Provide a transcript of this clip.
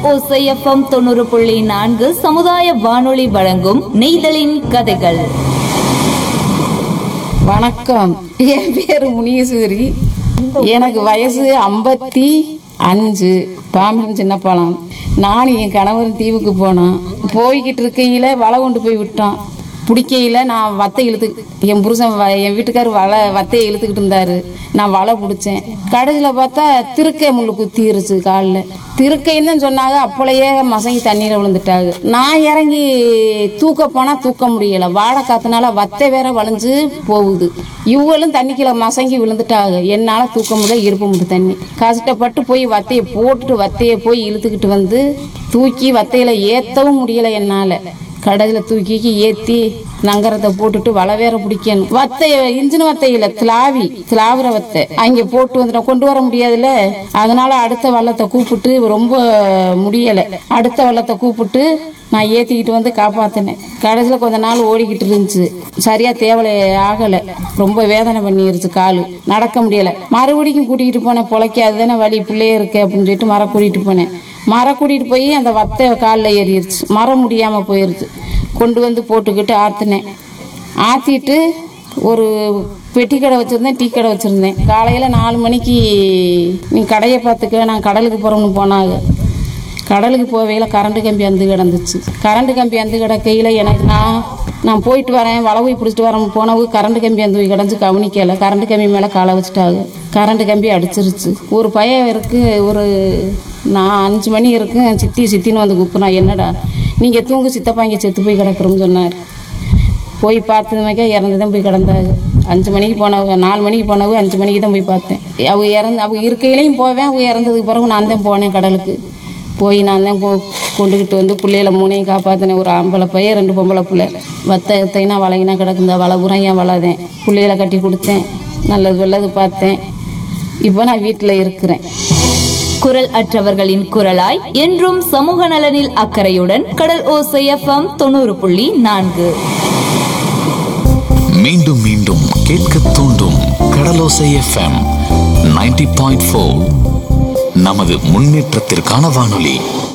ஓசைஎஃப்எம் தொண்ணூறு புள்ளி நான்கு சமுதாய வானொலி வழங்கும் நெய்தலின் கதைகள் வணக்கம் என் பேரு முனீஸ்வரி எனக்கு வயசு ஐம்பத்தி அஞ்சு பாம்பன் சின்ன பழம் நானும் என் கணவரும் தீவுக்கு போனோம் போய்கிட்டு இருக்கையில வலை கொண்டு போய் விட்டோம் பிடிக்கையில நான் வத்தை இழுத்து என் புருஷன் வ- என் வீட்டுக்கார் வலை வத்தையை இழுத்துக்கிட்டு இருந்தாரு நான் வலை பிடிச்சேன் கடைசியில் பார்த்தா திருக்கை முள்ளு குத்திருச்சு காலில் திருக்கைன்னு தான் சொன்னாங்க அப்பளையே மசங்கி தண்ணியில் விழுந்துட்டாங்க நான் இறங்கி தூக்க போனால் தூக்க முடியல வாழை காத்துனால வத்தை வேற வளைஞ்சு போகுது இவங்களும் தண்ணிக்குள்ள மசங்கி விழுந்துட்டாங்க என்னால் தூக்க முடியல இருப்ப முடியும் தண்ணி கஷ்டப்பட்டு போய் வத்தையை போட்டுட்டு வத்தையை போய் இழுத்துக்கிட்டு வந்து தூக்கி வத்தையில ஏற்றவும் முடியல என்னால் கடையில் தூக்கி ஏற்றி நங்கரத்தை போட்டுட்டு வலை வேற பிடிக்கணும் வத்தைய இன்ஜின் வத்தையில திலாவி திலாவுற வத்தை அங்கே போட்டு வந்துட்டோம் கொண்டு வர முடியாதுல்ல அதனால அடுத்த வள்ளத்தை கூப்பிட்டு ரொம்ப முடியலை அடுத்த வள்ளத்தை கூப்பிட்டு நான் ஏற்றிக்கிட்டு வந்து காப்பாற்றினேன் கடைசியில் கொஞ்ச நாள் ஓடிக்கிட்டு இருந்துச்சு சரியாக தேவலை ஆகலை ரொம்ப வேதனை பண்ணிருச்சு கால் நடக்க முடியலை மறுபடியும் கூட்டிகிட்டு போனேன் பொழைக்காது தானே வழி பிள்ளையே இருக்கு அப்படின்னு சொல்லிட்டு மரம் கூட்டிகிட்டு போனேன் மரம் கூட்டிகிட்டு போய் அந்த வத்தை காலில் ஏறிடுச்சு மரம் முடியாமல் போயிருச்சு கொண்டு வந்து போட்டுக்கிட்டு ஆற்றினேன் ஆற்றிட்டு ஒரு பெட்டி கடை வச்சுருந்தேன் டீ கடை வச்சுருந்தேன் காலையில் நாலு மணிக்கு நீ கடையை பார்த்துக்க நான் கடலுக்கு போகிறோம்னு போனாங்க கடலுக்கு போவையில் கரண்ட் கம்பி அந்து கிடந்துச்சு கரண்ட் கம்பி அந்து கிடக்கையில் எனக்கு நான் நான் போயிட்டு வரேன் வளவை பிடிச்சிட்டு வரேன் போனவு கரண்ட் கம்பி அந்த கிடந்து கவனிக்கலை கரண்ட் கம்பி மேலே காலை வச்சுட்டாங்க கரண்ட் கம்பி அடிச்சிருச்சு ஒரு பையன் இருக்கு ஒரு நான் அஞ்சு மணி இருக்கு சித்தி சித்தின்னு வந்து கூப்பிட்றா என்னடா நீங்கள் தூங்கு சித்தப்பா இங்கே செத்து போய் கிடக்குறோம்னு சொன்னார் போய் பார்த்ததுமேக்கா இறந்து தான் போய் கிடந்தாங்க அஞ்சு மணிக்கு போனவங்க நாலு மணிக்கு போனவங்க அஞ்சு மணிக்கு தான் போய் பார்த்தேன் அவங்க இறந்து அவங்க இருக்கையிலையும் போவேன் அவங்க இறந்ததுக்கு பிறகு நான் தான் போனேன் கடலுக்கு போய் நான் தான் போ கொண்டுக்கிட்டு வந்து பிள்ளையில மூணையும் காப்பாற்றினேன் ஒரு ஆம்பளை பையன் ரெண்டு பொம்பளை பிள்ளை வத்த எத்தைனா வளையினா கிடக்குந்த வலை உரம் ஏன் வளதேன் பிள்ளையில கட்டி கொடுத்தேன் நல்லது வெள்ளது பார்த்தேன் இப்போ நான் வீட்டில் இருக்கிறேன் குரல் அற்றவர்களின் குரலாய் என்றும் சமூக நலனில் அக்கறையுடன் கடல் ஓசைஎஃப்எம் தொண்ணூறு புள்ளி நான்கு மீண்டும் மீண்டும் கேட்க தூண்டும் கடலோசை எஃப்எம் 90.4 பாயிண்ட் நமது முன்னேற்றத்திற்கான வானொலி